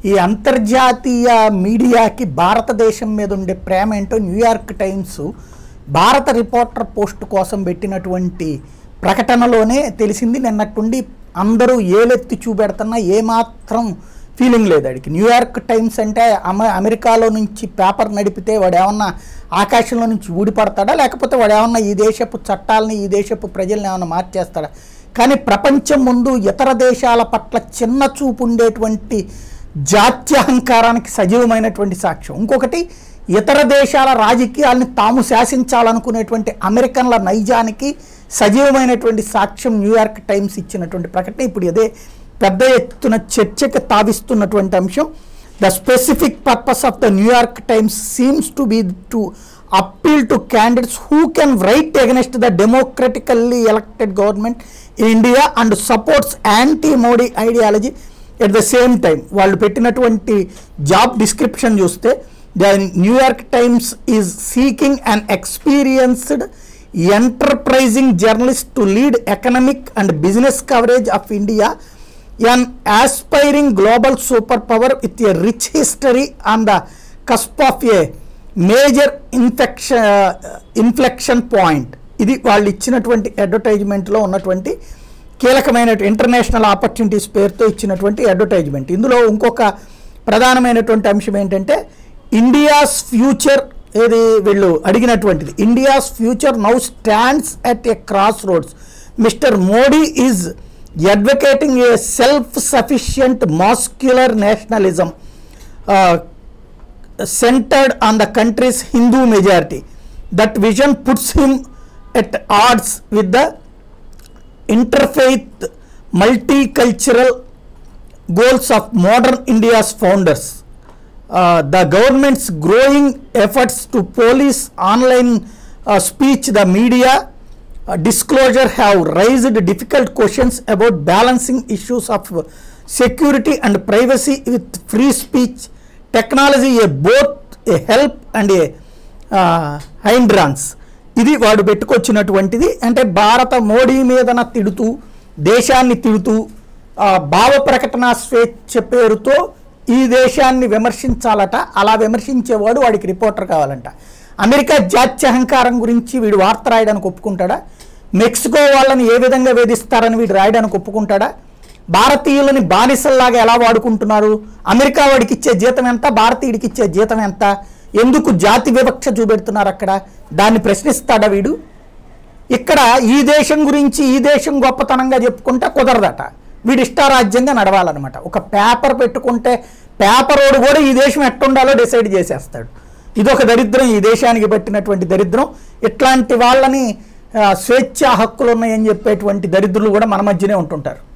ఈ అంతర్జాతీయ మీడియాకి భారతదేశం మీద ఉండే ప్రేమ ఏంటో న్యూయార్క్ టైమ్స్ భారత రిపోర్టర్ పోస్ట్ కోసం పెట్టినటువంటి ప్రకటనలోనే తెలిసింది నిన్నట్టుండి అందరూ ఏలెత్తి చూపెడుతున్నా ఏమాత్రం ఫీలింగ్ లేదు అడిగి న్యూయార్క్ టైమ్స్ అంటే అమ అమెరికాలో నుంచి పేపర్ నడిపితే వాడు ఏమన్నా ఆకాశంలో నుంచి ఊడిపడతాడా లేకపోతే వాడు ఏమన్నా ఈ దేశపు చట్టాలని ఈ దేశపు ప్రజల్ని ఏమన్నా మార్చేస్తాడా కానీ ప్రపంచం ముందు ఇతర దేశాల పట్ల చిన్న చూపు ఉండేటువంటి జాత్యహంకారానికి సజీవమైనటువంటి సాక్ష్యం ఇంకొకటి ఇతర దేశాల రాజకీయాల్ని తాము శాసించాలనుకునేటువంటి అమెరికన్ల నైజానికి సజీవమైనటువంటి సాక్ష్యం న్యూయార్క్ టైమ్స్ ఇచ్చినటువంటి ప్రకటన ఇప్పుడు ఇదే పెద్ద ఎత్తున చర్చకి తావిస్తున్నటువంటి అంశం the specific purpose of the New York times seems to be to appeal to candidates who can write against the democratically elected government in India and supports anti Modi ideology at the same time వాళ్ళు పెట్టినటువంటి job description చూస్తే the New York times is seeking an experienced enterprising journalist to lead economic and business coverage of India an aspiring global superpower with a rich history on the cusp of a major infection inflection point ఇది వాళ్ళు ఇచ్చినటువంటి అడ్వర్టైజ్మెంట్లో ఉన్నటువంటి కీలకమైన international opportunities పేరుతో ఇచ్చినటువంటి advertisement ఇందులో ఇంకొక ప్రధానమైనటువంటి అంశం ఏంటంటే ఇండియాస్ ఫ్యూచర్ ఏది వీళ్ళు అడిగినటువంటిది India's future now stands at a crossroads mister Modi is advocating a self sufficient muscular nationalism centered on the country's Hindu majority. That vision puts him at odds with the interfaith multicultural goals of modern India's founders. Uh, the government's growing efforts to police online uh, speech, the media uh, disclosure have raised difficult questions about balancing issues of security and privacy with free speech technology a both a help and a hindrance ఇది వాడు పెట్టుకొచ్చినటువంటిది అంటే భారత మోడీ మీదన తిడుతూ దేశాన్ని తిడుతూ ఆ, భావ ప్రకటన స్వేచ్ఛ పేరుతో ఈ దేశాన్ని విమర్శించాలట అలా విమర్శించేవాడు వాడికి రిపోర్టర్ కావాలంట అమెరికా జాత్యహంకారం గురించి వీడు వార్త రాయడానికి ఒప్పుకుంటాడా మెక్సికో వాళ్ళని ఏ విధంగా వేధిస్తారని వీడు రాయడానికి ఒప్పుకుంటాడా భారతీయులని బానిసల్లాగా ఎలా వాడుకుంటున్నారు అమెరికా వాడికి ఇచ్చే జీతం ఎంత భారతీయుడికి ఇచ్చే జీతం ఎంత ఎందుకు జాతి వివక్ష చూపెడుతున్నారు అక్కడ దాన్ని ప్రశ్నిస్తాడా వీడు ఇక్కడ ఈ దేశం గురించి ఈ దేశం గొప్పతనంగా చెప్పుకుంటే కుదరదట వీడి ఇష్టారాజ్యంగా నడవాలన్నమాట ఒక పేపర్ పెట్టుకుంటే పేపరోడు కూడా ఈ దేశం ఎట్టుండాలో డిసైడ్ చేసేస్తాడు ఇదొక దరిద్రం ఈ దేశానికి పట్టినటువంటి దరిద్రం ఇట్లాంటి వాళ్ళని ఆ, స్వేచ్ఛా హక్కులు ఉన్నాయని చెప్పేటువంటి దరిద్రులు కూడా మన మధ్యనే ఉంటుంటారు